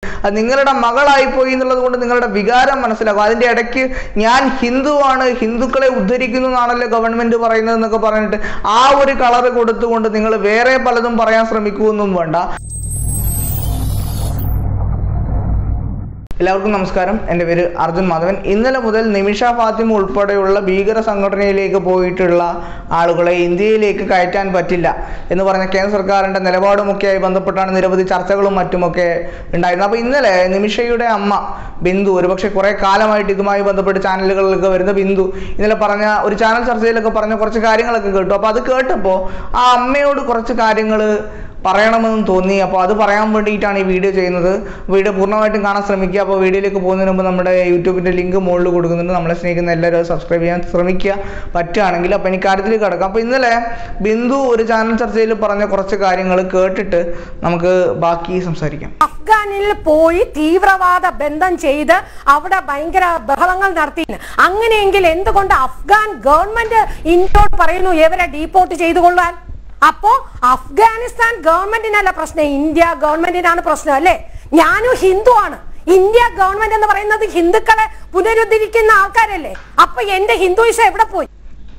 അത് നിങ്ങളുടെ മകളായി പോയി എന്നുള്ളത് കൊണ്ട് നിങ്ങളുടെ വികാരം മനസ്സിലാക്കും അതിന്റെ ഇടയ്ക്ക് ഞാൻ ഹിന്ദുവാണ് ഹിന്ദുക്കളെ ഉദ്ധരിക്കുന്നു എന്നാണല്ലോ ഗവൺമെന്റ് പറയുന്നത് എന്നൊക്കെ പറഞ്ഞിട്ട് ആ ഒരു കളറ് കൊടുത്തുകൊണ്ട് നിങ്ങൾ വേറെ പലതും പറയാൻ ശ്രമിക്കുമെന്നും വേണ്ട എല്ലാവർക്കും നമസ്കാരം എൻ്റെ പേര് അർജുൻ മാധവൻ ഇന്നലെ മുതൽ നിമിഷ ഫാത്തിമ ഉൾപ്പെടെയുള്ള ഭീകര സംഘടനയിലേക്ക് പോയിട്ടുള്ള ആളുകളെ ഇന്ത്യയിലേക്ക് കയറ്റാൻ പറ്റില്ല എന്ന് പറഞ്ഞ കേന്ദ്ര സർക്കാരിൻ്റെ നിലപാടുമൊക്കെയായി ബന്ധപ്പെട്ടാണ് നിരവധി ചർച്ചകളും മറ്റുമൊക്കെ ഉണ്ടായിരുന്നത് അപ്പോൾ ഇന്നലെ നിമിഷയുടെ അമ്മ ബിന്ദു ഒരുപക്ഷെ കുറേ കാലമായിട്ട് ഇതുമായി ബന്ധപ്പെട്ട് ചാനലുകളിലൊക്കെ വരുന്ന ബിന്ദു ഇന്നലെ പറഞ്ഞ ഒരു ചാനൽ ചർച്ചയിലൊക്കെ പറഞ്ഞ കുറച്ച് കാര്യങ്ങളൊക്കെ കേട്ടു അപ്പോൾ അത് കേട്ടപ്പോൾ ആ അമ്മയോട് കുറച്ച് കാര്യങ്ങൾ പറയണമെന്ന് തോന്നി അപ്പോൾ അത് പറയാൻ വേണ്ടിയിട്ടാണ് ഈ വീഡിയോ ചെയ്യുന്നത് വീഡിയോ പൂർണ്ണമായിട്ടും കാണാൻ ശ്രമിക്കുക അപ്പോൾ വീഡിയോയിലേക്ക് പോകുന്നതിന് മുമ്പ് നമ്മുടെ യൂട്യൂബിൻ്റെ ലിങ്ക് മുകളിൽ കൊടുക്കുന്നുണ്ട് നമ്മളെ സ്നേഹിക്കുന്ന എല്ലാവരും സബ്സ്ക്രൈബ് ചെയ്യാൻ ശ്രമിക്കുക പറ്റുകയാണെങ്കിൽ അപ്പോൾ എനിക്ക് കാര്യത്തിലേക്ക് കിടക്കാം അപ്പോൾ ഇന്നലെ ബിന്ദു ഒരു ചാനൽ ചർച്ചയിൽ പറഞ്ഞ കുറച്ച് കാര്യങ്ങൾ കേട്ടിട്ട് നമുക്ക് ബാക്കി സംസാരിക്കാം അഫ്ഗാനിൽ പോയി തീവ്രവാദ ബന്ധം ചെയ്ത് അവിടെ ഭയങ്കര ബഹളങ്ങൾ നടത്തി അങ്ങനെയെങ്കിൽ എന്തുകൊണ്ട് അഫ്ഗാൻ ഗവൺമെന്റ് ഇന്ത്യയോട് പറയുന്നു ഇവരെ ഡീപ്പോർട്ട് ചെയ്തു കൊള്ളാൻ അപ്പോ അഫ്ഗാനിസ്ഥാൻ ഗവൺമെന്റിനല്ല പ്രശ്നം ഇന്ത്യ ഗവൺമെന്റിനാണ് പ്രശ്നം അല്ലേ ഞാനും ഹിന്ദുവാണ് ഇന്ത്യ ഗവൺമെന്റ് എന്ന് പറയുന്നത് ഹിന്ദുക്കളെ പുനരുദ്ധരിക്കുന്ന ആൾക്കാരല്ലേ അപ്പൊ എന്റെ ഹിന്ദുയിസം എവിടെ പോയി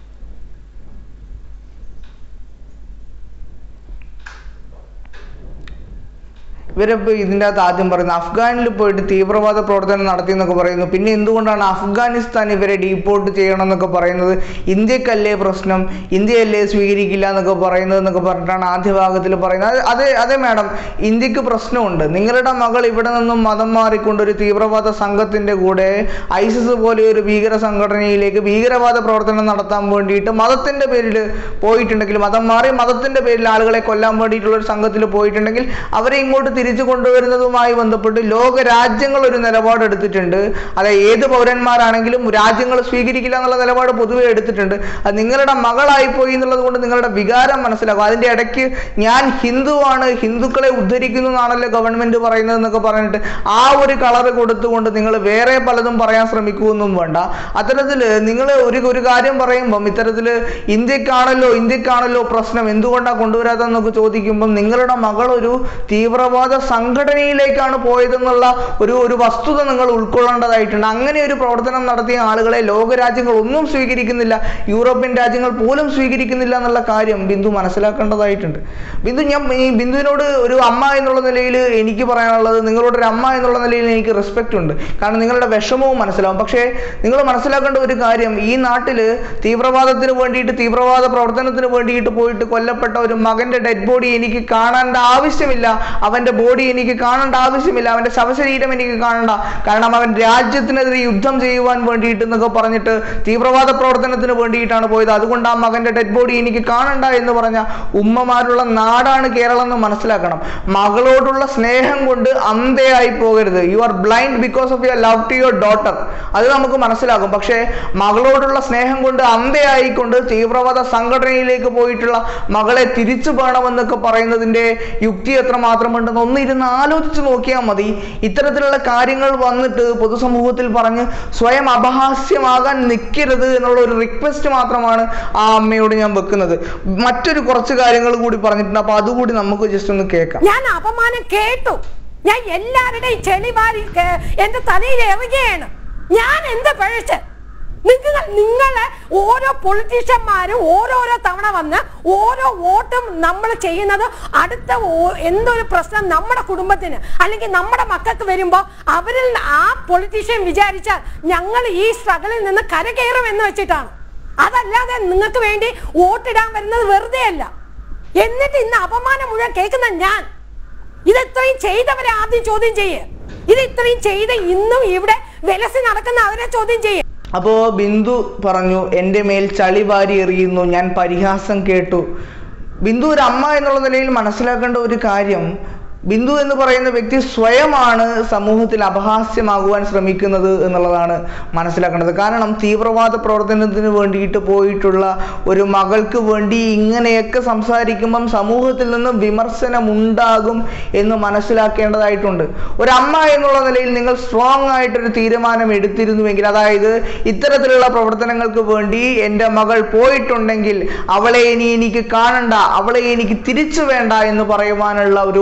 ഇവരിപ്പോൾ ഇതിൻ്റെ അകത്ത് ആദ്യം പറയുന്നത് അഫ്ഗാനിൽ പോയിട്ട് തീവ്രവാദ പ്രവർത്തനം നടത്തി എന്നൊക്കെ പറയുന്നു പിന്നെ എന്തുകൊണ്ടാണ് അഫ്ഗാനിസ്ഥാൻ ഇവരെ ഡീപ്പോർട്ട് ചെയ്യണം എന്നൊക്കെ പറയുന്നത് ഇന്ത്യക്കല്ലേ പ്രശ്നം ഇന്ത്യയല്ലേ സ്വീകരിക്കില്ല എന്നൊക്കെ പറയുന്നത് എന്നൊക്കെ പറഞ്ഞിട്ടാണ് ആദ്യ ഭാഗത്തിൽ പറയുന്നത് അത് അതെ അതെ മാഡം ഇന്ത്യക്ക് പ്രശ്നമുണ്ട് നിങ്ങളുടെ മകൾ ഇവിടെ നിന്നും മതം മാറിക്കൊണ്ട് ഒരു തീവ്രവാദ സംഘത്തിൻ്റെ കൂടെ ഐസിസ് പോലെ ഒരു ഭീകര സംഘടനയിലേക്ക് ഭീകരവാദ പ്രവർത്തനം നടത്താൻ വേണ്ടിയിട്ട് മതത്തിൻ്റെ പേരിൽ പോയിട്ടുണ്ടെങ്കിൽ മതം മാറി മതത്തിൻ്റെ പേരിൽ ആളുകളെ കൊല്ലാൻ വേണ്ടിയിട്ടുള്ള ഒരു സംഘത്തിൽ പോയിട്ടുണ്ടെങ്കിൽ അവരെ ഇങ്ങോട്ട് തിരിച്ചു കൊണ്ടുവരുന്നതുമായി ബന്ധപ്പെട്ട് ലോക രാജ്യങ്ങൾ ഒരു നിലപാട് എടുത്തിട്ടുണ്ട് അതെ ഏത് പൗരന്മാരാണെങ്കിലും രാജ്യങ്ങൾ സ്വീകരിക്കില്ല എന്നുള്ള നിലപാട് പൊതുവെ എടുത്തിട്ടുണ്ട് അത് നിങ്ങളുടെ മകളായി പോയി എന്നുള്ളത് കൊണ്ട് നിങ്ങളുടെ വികാരം മനസ്സിലാക്കും അതിന്റെ ഇടയ്ക്ക് ഞാൻ ഹിന്ദുവാണ് ഹിന്ദുക്കളെ ഉദ്ധരിക്കുന്നു എന്നാണല്ലോ ഗവൺമെന്റ് പറയുന്നത് എന്നൊക്കെ പറഞ്ഞിട്ട് ആ ഒരു കളറ് കൊടുത്തുകൊണ്ട് നിങ്ങൾ വേറെ പലതും പറയാൻ ശ്രമിക്കുമെന്നും വേണ്ട അത്തരത്തിൽ നിങ്ങൾ ഒരു ഒരു കാര്യം പറയുമ്പം ഇത്തരത്തിൽ ഇന്ത്യക്കാണല്ലോ ഇന്ത്യക്കാണല്ലോ പ്രശ്നം എന്തുകൊണ്ടാണ് കൊണ്ടുവരാതെന്നൊക്കെ ചോദിക്കുമ്പം നിങ്ങളുടെ മകൾ ഒരു തീവ്രവാദ സംഘടനയിലേക്കാണ് പോയതെന്നുള്ള ഒരു ഒരു വസ്തുത നിങ്ങൾ ഉൾക്കൊള്ളേണ്ടതായിട്ടുണ്ട് അങ്ങനെ ഒരു പ്രവർത്തനം നടത്തിയ ആളുകളെ ലോകരാജ്യങ്ങൾ ഒന്നും സ്വീകരിക്കുന്നില്ല യൂറോപ്യൻ രാജ്യങ്ങൾ പോലും സ്വീകരിക്കുന്നില്ല എന്നുള്ള കാര്യം ബിന്ദു മനസ്സിലാക്കേണ്ടതായിട്ടുണ്ട് ബിന്ദു ഞാൻ ഈ ബിന്ദുവിനോട് ഒരു അമ്മ എന്നുള്ള നിലയിൽ എനിക്ക് പറയാനുള്ളത് നിങ്ങളോട് ഒരു അമ്മ എന്നുള്ള നിലയിൽ എനിക്ക് റെസ്പെക്റ്റ് ഉണ്ട് കാരണം നിങ്ങളുടെ വിഷമവും മനസ്സിലാവും പക്ഷേ നിങ്ങൾ മനസ്സിലാക്കേണ്ട ഒരു കാര്യം ഈ നാട്ടിൽ തീവ്രവാദത്തിന് വേണ്ടിയിട്ട് തീവ്രവാദ പ്രവർത്തനത്തിന് വേണ്ടിയിട്ട് പോയിട്ട് കൊല്ലപ്പെട്ട ഒരു മകന്റെ ഡെഡ് ബോഡി എനിക്ക് കാണേണ്ട ആവശ്യമില്ല അവന്റെ ബോഡി എനിക്ക് കാണേണ്ട ആവശ്യമില്ല അവന്റെ ശവശരീരം എനിക്ക് കാണണ്ട കാരണം അവൻ രാജ്യത്തിനെതിരെ യുദ്ധം ചെയ്യുവാൻ വേണ്ടിയിട്ട് എന്നൊക്കെ പറഞ്ഞിട്ട് തീവ്രവാദ പ്രവർത്തനത്തിന് വേണ്ടിയിട്ടാണ് പോയത് അതുകൊണ്ട് ആ മകന്റെ ഡെഡ് ബോഡി എനിക്ക് കാണണ്ട എന്ന് പറഞ്ഞ ഉമ്മമാരുള്ള നാടാണ് കേരളം എന്ന് മനസ്സിലാക്കണം മകളോടുള്ള സ്നേഹം കൊണ്ട് അന്ധയായി പോകരുത് you are blind because of your love to your daughter അത് നമുക്ക് മനസ്സിലാകും പക്ഷേ മകളോടുള്ള സ്നേഹം കൊണ്ട് അന്ധയായിക്കൊണ്ട് തീവ്രവാദ സംഘടനയിലേക്ക് പോയിട്ടുള്ള മകളെ തിരിച്ചു വേണമെന്നൊക്കെ പറയുന്നതിന്റെ യുക്തി എത്ര മാത്രമുണ്ടെന്ന് ഒന്ന് ഇരുന്ന് ആലോചിച്ച് നോക്കിയാൽ മതി ഇത്തരത്തിലുള്ള കാര്യങ്ങൾ വന്നിട്ട് പൊതുസമൂഹത്തിൽ പറഞ്ഞ് സ്വയം അപഹാസ്യമാകാൻ നിൽക്കരുത് എന്നുള്ള ഒരു റിക്വസ്റ്റ് മാത്രമാണ് ആ അമ്മയോട് ഞാൻ വെക്കുന്നത് മറ്റൊരു കുറച്ച് കാര്യങ്ങൾ കൂടി പറഞ്ഞിട്ടുണ്ട് അപ്പൊ അതുകൂടി നമുക്ക് ജസ്റ്റ് ഒന്ന് കേൾക്കാം ഞാൻ അപമാനം കേട്ടു ഞാൻ എല്ലാവരുടെയും ചെളിവാരി കേ- എന്റെ തലയിൽ ഇറങ്ങുകയാണ് ഞാൻ എന്ത് പഴിച്ച് നിങ്ങൾ നിങ്ങളെ ഓരോ പൊളിറ്റീഷ്യന്മാരും ഓരോരോ തവണ വന്ന് ഓരോ വോട്ടും നമ്മൾ ചെയ്യുന്നത് അടുത്ത ഓ- എന്തൊരു പ്രശ്നം നമ്മുടെ കുടുംബത്തിന് അല്ലെങ്കിൽ നമ്മുടെ മക്കൾക്ക് വരുമ്പോൾ അവരിൽ ആ പൊളിറ്റീഷ്യൻ വിചാരിച്ചാൽ ഞങ്ങൾ ഈ സ്ട്രഗിളിൽ നിന്ന് കരകയറും എന്ന് വെച്ചിട്ടാണ് അതല്ലാതെ നിങ്ങൾക്ക് വേണ്ടി വോട്ടിടാൻ വരുന്നത് വെറുതെ അല്ല എന്നിട്ട് ഇന്ന് അപമാനം മുഴുവൻ കേൾക്കുന്ന ഞാൻ ഇത് ഇത്രയും ചെയ്തവരെ ആദ്യം ചോദ്യം ചെയ്യേ ഇത് ഇത്രയും ചെയ്ത് ഇന്നും ഇവിടെ വിലസി നടക്കുന്ന അവരെ ചോദ്യം ചെയ്യേ അപ്പോ ബിന്ദു പറഞ്ഞു എൻ്റെ മേൽ ചളി വാരി എറിയുന്നു ഞാൻ പരിഹാസം കേട്ടു ബിന്ദു ഒരു അമ്മ എന്നുള്ള നിലയിൽ മനസ്സിലാക്കേണ്ട ഒരു കാര്യം ബിന്ദു എന്ന് പറയുന്ന വ്യക്തി സ്വയമാണ് സമൂഹത്തിൽ അപഹാസ്യമാകുവാൻ ശ്രമിക്കുന്നത് എന്നുള്ളതാണ് മനസ്സിലാക്കേണ്ടത് കാരണം തീവ്രവാദ പ്രവർത്തനത്തിന് വേണ്ടിയിട്ട് പോയിട്ടുള്ള ഒരു മകൾക്ക് വേണ്ടി ഇങ്ങനെയൊക്കെ സംസാരിക്കുമ്പം സമൂഹത്തിൽ നിന്നും വിമർശനം ഉണ്ടാകും എന്ന് മനസ്സിലാക്കേണ്ടതായിട്ടുണ്ട് ഒരു അമ്മ എന്നുള്ള നിലയിൽ നിങ്ങൾ സ്ട്രോങ് ആയിട്ടൊരു തീരുമാനം എടുത്തിരുന്നുവെങ്കിൽ അതായത് ഇത്തരത്തിലുള്ള പ്രവർത്തനങ്ങൾക്ക് വേണ്ടി എൻ്റെ മകൾ പോയിട്ടുണ്ടെങ്കിൽ അവളെ ഇനി എനിക്ക് കാണണ്ട അവളെ എനിക്ക് തിരിച്ചു വേണ്ട എന്ന് പറയുവാനുള്ള ഒരു ഒരു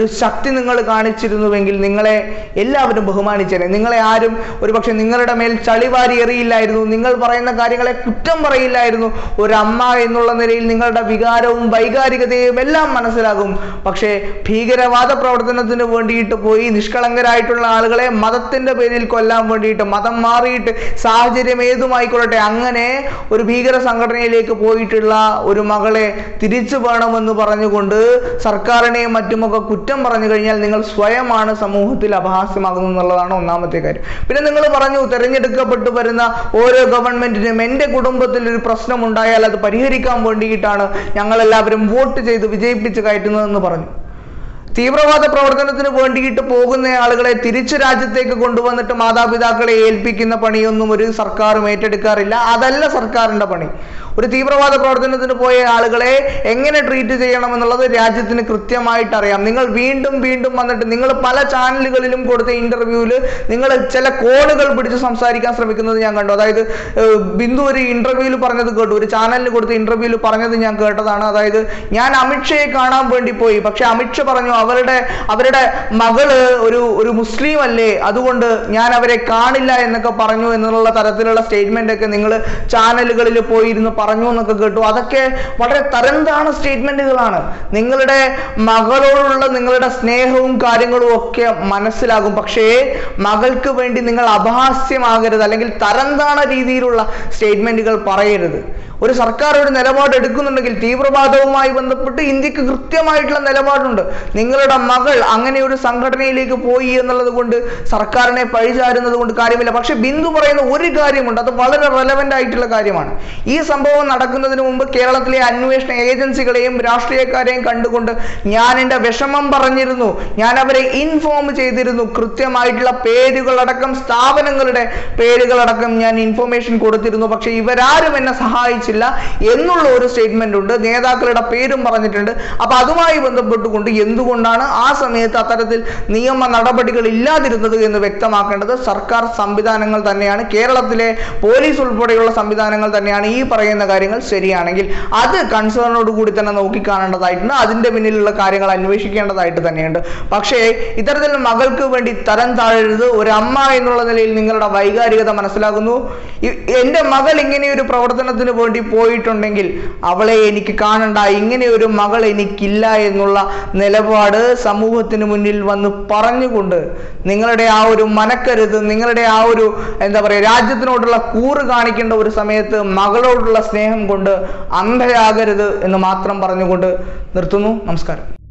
ഒരു ശക്തി നിങ്ങൾ കാണിച്ചിരുന്നുവെങ്കിൽ നിങ്ങളെ എല്ലാവരും ബഹുമാനിച്ചേനെ നിങ്ങളെ ആരും ഒരുപക്ഷെ നിങ്ങളുടെ മേൽ ചളിവാരി എറിയില്ലായിരുന്നു നിങ്ങൾ പറയുന്ന കാര്യങ്ങളെ കുറ്റം പറയില്ലായിരുന്നു ഒരു അമ്മ എന്നുള്ള നിലയിൽ നിങ്ങളുടെ വികാരവും വൈകാരികതയും എല്ലാം മനസ്സിലാകും പക്ഷേ ഭീകരവാദ പ്രവർത്തനത്തിന് വേണ്ടിയിട്ട് പോയി നിഷ്കളങ്കരായിട്ടുള്ള ആളുകളെ മതത്തിന്റെ പേരിൽ കൊല്ലാൻ വേണ്ടിയിട്ട് മതം മാറിയിട്ട് സാഹചര്യം ഏതുമായിക്കൊള്ളട്ടെ അങ്ങനെ ഒരു ഭീകര സംഘടനയിലേക്ക് പോയിട്ടുള്ള ഒരു മകളെ തിരിച്ചു വേണമെന്ന് പറഞ്ഞുകൊണ്ട് സർക്കാരിനെയും മറ്റുമൊക്കെ കുറ്റം പറഞ്ഞു കഴിഞ്ഞാൽ നിങ്ങൾ സ്വയമാണ് സമൂഹത്തിൽ അപഹാസ്യമാകുന്നു എന്നുള്ളതാണ് ഒന്നാമത്തെ കാര്യം പിന്നെ നിങ്ങൾ പറഞ്ഞു തെരഞ്ഞെടുക്കപ്പെട്ടു വരുന്ന ഓരോ ഗവൺമെന്റിനും എൻ്റെ കുടുംബത്തിൽ ഒരു പ്രശ്നം ഉണ്ടായാൽ അത് പരിഹരിക്കാൻ വേണ്ടിയിട്ടാണ് ഞങ്ങളെല്ലാവരും വോട്ട് ചെയ്ത് വിജയിപ്പിച്ച് കയറ്റുന്നതെന്ന് പറഞ്ഞു തീവ്രവാദ പ്രവർത്തനത്തിന് വേണ്ടിയിട്ട് പോകുന്ന ആളുകളെ തിരിച്ചു രാജ്യത്തേക്ക് കൊണ്ടുവന്നിട്ട് മാതാപിതാക്കളെ ഏൽപ്പിക്കുന്ന പണിയൊന്നും ഒരു സർക്കാരും ഏറ്റെടുക്കാറില്ല അതല്ല സർക്കാരിന്റെ പണി ഒരു തീവ്രവാദ പ്രവർത്തനത്തിന് പോയ ആളുകളെ എങ്ങനെ ട്രീറ്റ് ചെയ്യണം എന്നുള്ളത് രാജ്യത്തിന് കൃത്യമായിട്ട് അറിയാം നിങ്ങൾ വീണ്ടും വീണ്ടും വന്നിട്ട് നിങ്ങൾ പല ചാനലുകളിലും കൊടുത്ത ഇന്റർവ്യൂവിൽ നിങ്ങൾ ചില കോണുകൾ പിടിച്ച് സംസാരിക്കാൻ ശ്രമിക്കുന്നത് ഞാൻ കണ്ടു അതായത് ഏഹ്, ബിന്ദു ഒരു ഇന്റർവ്യൂവിൽ പറഞ്ഞത് കേട്ടു ഒരു ചാനലിന് കൊടുത്ത ഇന്റർവ്യൂവിൽ പറഞ്ഞത് ഞാൻ കേട്ടതാണ് അതായത് ഞാൻ അമിത്ഷയെ കാണാൻ വേണ്ടി പോയി പക്ഷെ അമിത്ഷ പറഞ്ഞു അവരുടെ അവരുടെ മകള് ഒരു ഒരു മുസ്ലിം അല്ലേ അതുകൊണ്ട് ഞാൻ അവരെ കാണില്ല എന്നൊക്കെ പറഞ്ഞു എന്നുള്ള തരത്തിലുള്ള സ്റ്റേറ്റ്മെന്റ് ഒക്കെ നിങ്ങൾ ചാനലുകളിൽ പോയിരുന്ന് പറഞ്ഞു എന്നൊക്കെ കേട്ടു അതൊക്കെ വളരെ തരംതാണ സ്റ്റേറ്റ്മെന്റുകളാണ് നിങ്ങളുടെ മകളോടുള്ള നിങ്ങളുടെ സ്നേഹവും കാര്യങ്ങളും ഒക്കെ മനസ്സിലാകും പക്ഷേ മകൾക്ക് വേണ്ടി നിങ്ങൾ അപഹാസ്യമാകരുത് അല്ലെങ്കിൽ തരംതാണ രീതിയിലുള്ള സ്റ്റേറ്റ്മെന്റുകൾ പറയരുത് ഒരു സർക്കാർ ഒരു നിലപാട് എടുക്കുന്നുണ്ടെങ്കിൽ തീവ്രവാദവുമായി ബന്ധപ്പെട്ട് ഇന്ത്യക്ക് കൃത്യമായിട്ടുള്ള നിലപാടുണ്ട് നിങ്ങളുടെ മകൾ അങ്ങനെ ഒരു സംഘടനയിലേക്ക് പോയി എന്നുള്ളത് കൊണ്ട് സർക്കാരിനെ പഴിചാരുന്നത് കൊണ്ട് കാര്യമില്ല പക്ഷെ ബിന്ദു പറയുന്ന ഒരു കാര്യമുണ്ട് അത് വളരെ റെലവെന്റ് ആയിട്ടുള്ള കാര്യമാണ് ഈ സംഭവം നടക്കുന്നതിന് മുമ്പ് കേരളത്തിലെ അന്വേഷണ ഏജൻസികളെയും രാഷ്ട്രീയക്കാരെയും കണ്ടുകൊണ്ട് ഞാൻ എൻ്റെ വിഷമം പറഞ്ഞിരുന്നു ഞാൻ അവരെ ഇൻഫോം ചെയ്തിരുന്നു കൃത്യമായിട്ടുള്ള പേരുകളടക്കം സ്ഥാപനങ്ങളുടെ പേരുകളടക്കം ഞാൻ ഇൻഫർമേഷൻ കൊടുത്തിരുന്നു പക്ഷെ ഇവരാരും എന്നെ സഹായിച്ചില്ല എന്നുള്ള ഒരു സ്റ്റേറ്റ്മെന്റ് ഉണ്ട് നേതാക്കളുടെ പേരും പറഞ്ഞിട്ടുണ്ട് അപ്പൊ അതുമായി ബന്ധപ്പെട്ടുകൊണ്ട് എന്തുകൊണ്ടാണ് ആ സമയത്ത് അത്തരത്തിൽ നിയമ നടപടികൾ ഇല്ലാതിരുന്നത് എന്ന് വ്യക്തമാക്കേണ്ടത് സർക്കാർ സംവിധാനങ്ങൾ തന്നെയാണ് കേരളത്തിലെ പോലീസ് ഉൾപ്പെടെയുള്ള സംവിധാനങ്ങൾ തന്നെയാണ് ഈ പറയുന്ന കാര്യങ്ങൾ ശരിയാണെങ്കിൽ അത് കൺസേണോട് കൂടി തന്നെ നോക്കിക്കാണേണ്ടതായിട്ടുണ്ട് അതിന്റെ പിന്നിലുള്ള കാര്യങ്ങൾ അന്വേഷിക്കേണ്ടതായിട്ട് തന്നെയുണ്ട് പക്ഷേ ഇത്തരത്തിൽ മകൾക്ക് വേണ്ടി തരം താഴരുത് ഒരു അമ്മ എന്നുള്ള നിലയിൽ നിങ്ങളുടെ വൈകാരികത മനസ്സിലാകുന്നു ഇ- എൻ്റെ മകൾ ഇങ്ങനെ ഒരു പ്രവർത്തനത്തിന് വേണ്ടി പോയിട്ടുണ്ടെങ്കിൽ അവളെ എനിക്ക് കാണണ്ട ഇങ്ങനെ ഒരു മകൾ എനിക്കില്ല എന്നുള്ള നിലപാട് സമൂഹത്തിന് മുന്നിൽ വന്ന് പറഞ്ഞുകൊണ്ട് നിങ്ങളുടെ ആ ഒരു മനക്കരുത് നിങ്ങളുടെ ആ ഒരു എന്താ പറയുക രാജ്യത്തിനോടുള്ള കൂറ് കാണിക്കേണ്ട ഒരു സമയത്ത് മകളോടുള്ള സ്നേഹം കൊണ്ട് അന്ധയാകരുത് എന്ന് മാത്രം പറഞ്ഞുകൊണ്ട് നിർത്തുന്നു നമസ്കാരം